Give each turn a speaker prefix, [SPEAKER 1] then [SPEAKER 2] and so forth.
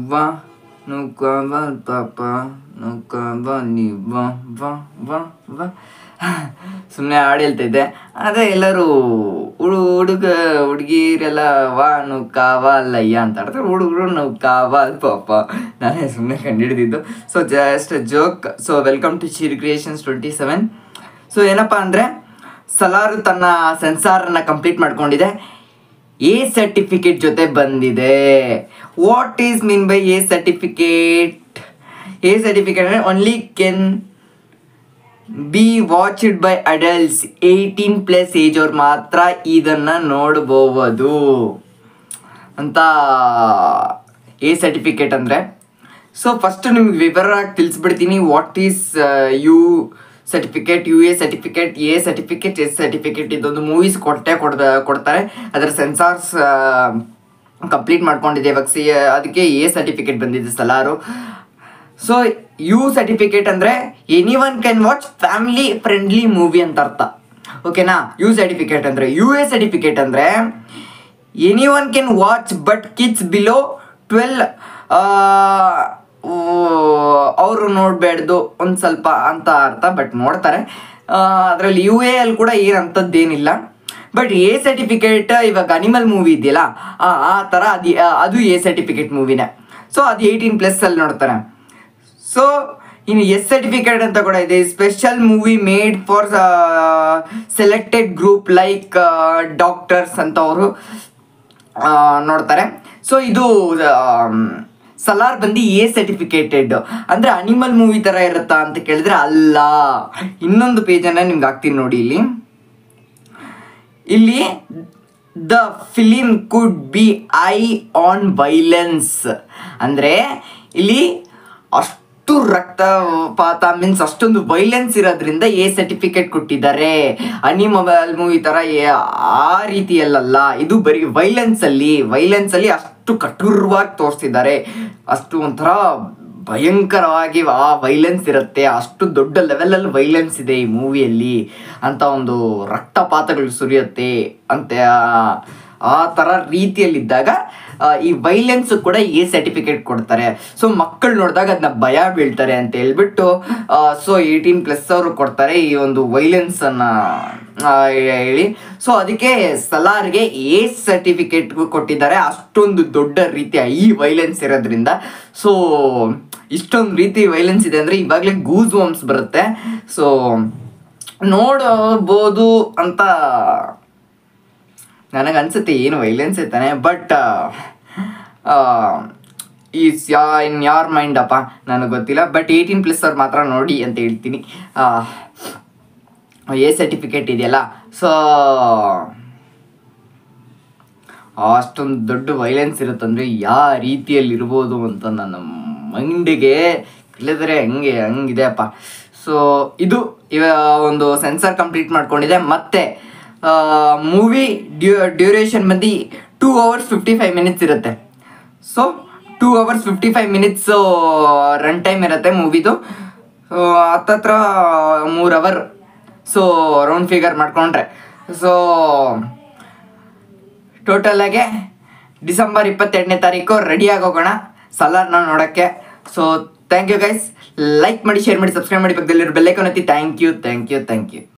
[SPEAKER 1] ವಾ ನುಗ್ಗ ಬಾ ಪಾಪ ನುಗ್ಗ ಬಾ ನೀ ವಾ ವಾ ವಾ ವಾ ಸುಮ್ಮನೆ ಹಾಡು ಹೇಳ್ತಿದ್ದೆ ಅದೇ ಎಲ್ಲರೂ ಹುಡು ಹುಡುಗ ಹುಡುಗಿರೆಲ್ಲ ವಾ ನುಗ್ಗಾವ ಲಯ್ಯ ಅಂತ ಆಡ್ತಾರೆ ಹುಡುಗರು ನುಗ್ಗಾವ ಪಾಪ ನಾನೇ ಸುಮ್ಮನೆ ಕಂಡುಹಿಡಿದಿದ್ದು so just joke so welcome to Shir creations twenty seven so ಏನಪ್ಪ ಅಂದರೆ ಸಲಾರು ತನ್ನ ಸೆನ್ಸಾರನ್ನು ಕಂಪ್ಲೀಟ್ ಮಾಡ್ಕೊಂಡಿದೆ ಎ ಸರ್ಟಿಫಿಕೇಟ್ ಜೊತೆ ಬಂದಿದೆ what is mean by A certificate A certificate ಅಂದರೆ only can be watched by adults eighteen plus age ಅವ್ರು ಮಾತ್ರ ಇದನ್ನು ನೋಡ್ಬೋದು ಅಂತ ಎ ಸರ್ಟಿಫಿಕೇಟ್ ಅಂದರೆ ಸೊ ಫಸ್ಟ್ ನಿಮ್ಗೆ ವಿವರವಾಗಿ ತಿಳಿಸ್ಬಿಡ್ತೀನಿ what is U certificate U A certificate A certificate S certificate ಇದೊಂದು ಮೂವೀಸ್ ಕೊಟ್ಟೆ ಕೊಡ್ದ ಕೊಡ್ತಾರೆ ಅದರ ಸೆನ್ಸಾರ್ಸ್ ಕಂಪ್ಲೀಟ್ ಮಾಡ್ಕೊಂಡಿದೆ ಇವಾಗ ಸಿ ಅದಕ್ಕೆ ಎ ಸರ್ಟಿಫಿಕೇಟ್ ಬಂದಿದೆ ಸಲಾರು ಸೊ ಯು ಸರ್ಟಿಫಿಕೇಟ್ ಅಂದರೆ anyone can watch family friendly movie ಅಂತ ಅರ್ಥ ಓಕೆನಾ ಯು ಸರ್ಟಿಫಿಕೇಟ್ ಅಂದರೆ ಯು ಎ ಸರ್ಟಿಫಿಕೇಟ್ ಅಂದರೆ anyone can watch but kids below twelve ಅವರು ನೋಡಬೇಡ್ದು ಒಂದು ಸ್ವಲ್ಪ ಅಂತ ಅರ್ಥ ಬಟ್ ನೋಡ್ತಾರೆ ಅದರಲ್ಲಿ ಯು ಎ ಅಲ್ಲಿ ಕೂಡ ಏನು ಅಂಥದ್ದೇನಿಲ್ಲ ಬಟ್ ಎ ಸರ್ಟಿಫಿಕೇಟ್ ಇವಾಗ ಅನಿಮಲ್ ಮೂವಿ ಇದೆಯಲ್ಲ ಆ ಆ ಥರ ಅದು ಅದು ಎ ಸರ್ಟಿಫಿಕೇಟ್ ಮೂವಿನೇ ಸೊ ಅದು ಏಯ್ಟೀನ್ ಪ್ಲಸ್ಸಲ್ಲಿ ನೋಡ್ತಾರೆ ಸೊ ಇನ್ನು ಎಸ್ ಸರ್ಟಿಫಿಕೇಟ್ ಅಂತ ಕೂಡ ಇದೆ special movie made for selected group like doctors ಅಂತ ಅವರು ನೋಡ್ತಾರೆ ಸೊ ಇದು ಆಮ್, ಸಲಾರ್ ಬಂದು ಎ ಸರ್ಟಿಫಿಕೇಟೆಡ್ ಅಂದರೆ ಅನಿಮಲ್ ಮೂವಿ ಥರ ಇರುತ್ತಾ ಅಂತ ಕೇಳಿದ್ರೆ ಅಲ್ಲ ಇನ್ನೊಂದು ಪೇಜನ್ನು ನಿಮ್ಗೆ ಹಾಕ್ತೀನಿ ನೋಡಿ ಇಲ್ಲಿ ಇಲ್ಲಿ the film could be high on violence ಅಂದರೆ ಇಲ್ಲಿ ಅಷ್ಟು ರಕ್ತಪಾತ ಮೀನ್ಸ್ ಅಷ್ಟೊಂದು ವೈಲೆನ್ಸ್ ಇರೋದ್ರಿಂದ ಎ ಸರ್ಟಿಫಿಕೇಟ್ ಕೊಟ್ಟಿದ್ದಾರೆ ಅನಿಮಲ್ ಮೂವಿ ಥರ ಏ- ಆ ರೀತಿಯಲ್ಲ ಇದು ಬರೀ ವೈಲೆನ್ಸಲ್ಲಿ ವೈಲೆನ್ಸಲ್ಲಿ ಅಷ್ಟು ಕಠೋರವಾಗಿ ತೋರಿಸಿದ್ದಾರೆ ಅಷ್ಟು ಒಂಥರ ಭಯಂಕರವಾಗಿ ಆ ವೈಲೆನ್ಸ್ ಇರುತ್ತೆ ಅಷ್ಟು ದೊಡ್ಡ ಲೆವೆಲಲ್ಲಿ ವೈಲೆನ್ಸ್ ಇದೆ ಈ ಮೂವಿಯಲ್ಲಿ ಅಂತ ಒಂದು ರಕ್ತಪಾತಗಳು ಸುರಿಯುತ್ತೆ ಅಂತ ಆ ಥರ ರೀತಿಯಲ್ಲಿದ್ದಾಗ ಆ, ಈ ವೈಲೆನ್ಸ್ ಕೂಡ ಎ ಸರ್ಟಿಫಿಕೇಟ್ ಕೊಡ್ತಾರೆ ಸೊ ಮಕ್ಕಳು ನೋಡಿದಾಗ ಅದನ್ನ ಭಯ ಬೀಳ್ತಾರೆ ಅಂತ ಹೇಳ್ಬಿಟ್ಟು ಸೊ ಏಯ್ಟೀನ್ ಪ್ಲಸ್ ಅವರು ಕೊಡ್ತಾರೆ ಈ ಒಂದು ವೈಲೆನ್ಸನ್ನು ಹೇಳಿ ಸೊ ಅದಕ್ಕೆ ಸಲಾರ್ಗೆ ಎ ಸರ್ಟಿಫಿಕೇಟ್ ಕೊಟ್ಟಿದ್ದಾರೆ ಅಷ್ಟೊಂದು ದೊಡ್ಡ ರೀತಿಯ ಈ ವೈಲೆನ್ಸ್ ಇರೋದ್ರಿಂದ ಸೊ ಇಷ್ಟೊಂದು ರೀತಿ ವೈಲೆನ್ಸ್ ಇದೆ ಅಂದರೆ ಇವಾಗಲೇ ಗೂಸ್ ವಾಮ್ಸ್ ಬರುತ್ತೆ ಸೊ ನೋಡಬಹುದು ಅಂತ ನನಗೆ ಅನ್ಸುತ್ತೆ ಏನು ವೈಲೆನ್ಸ್ ಇರ್ತಾನೆ ಬಟ್ ಈ ಯಾ ಇನ್ ಯಾರ್ ಮೈಂಡ್ ಅಪ್ಪ ನನಗೆ ಗೊತ್ತಿಲ್ಲ ಬಟ್ ಏಯ್ಟೀನ್ ಪ್ಲಸ್ ಅವ್ರು ಮಾತ್ರ ನೋಡಿ ಅಂತ ಹೇಳ್ತೀನಿ ಎ ಸರ್ಟಿಫಿಕೇಟ್ ಇದೆಯಲ್ಲ ಸೊ ಅಷ್ಟೊಂದು ದೊಡ್ಡ ವೈಲೆನ್ಸ್ ಇರುತ್ತಂದ್ರೆ ಯಾವ ರೀತಿಯಲ್ಲಿ ಇರ್ಬೋದು ಅಂತ ನನ್ನ ಮೈಂಡಿಗೆ ಇಲ್ಲದ್ರೆ ಹಂಗೆ ಹಂಗಿದೆ ಅಪ್ಪ ಸೊ ಇದು ಇವ ಒಂದು ಸೆನ್ಸರ್ ಕಂಪ್ಲೀಟ್ ಮಾಡ್ಕೊಂಡಿದೆ ಮತ್ತೆ ಮೂವಿ ಡ್ಯೂ ಡ್ಯೂರೇಷನ್ ಬಂದು two hours fifty five minutes ಇರುತ್ತೆ so two hours fifty five minutes run time ಇರುತ್ತೆ ಮೂವಿದು ಸೊ ಹತ್ತತ್ರ ಮೂರು ಅವರ್ ಸೊ ರೌಂಡ್ ಫಿಗರ್ ಮಾಡ್ಕೊಂಡ್ರೆ ಸೊ ಟೋಟಲ್ ಆಗಿ ಡಿಸೆಂಬರ್ ಇಪ್ಪತ್ತೆರಡನೇ ತಾರೀಕು ರೆಡಿಯಾಗಿ ಹೋಗೋಣ ಸಲಾರ್ನ ನೋಡೋಕ್ಕೆ so thank you guys like ಮಾಡಿ ಶೇರ್ ಮಾಡಿ ಸಬ್ಸ್ಕ್ರೈಬ್ ಮಾಡಿ ಪಕ್ಕದಲ್ಲಿರೋ ಬೆಲ್ಲೈಕನ್ ಒತ್ತಿ thank you thank you thank you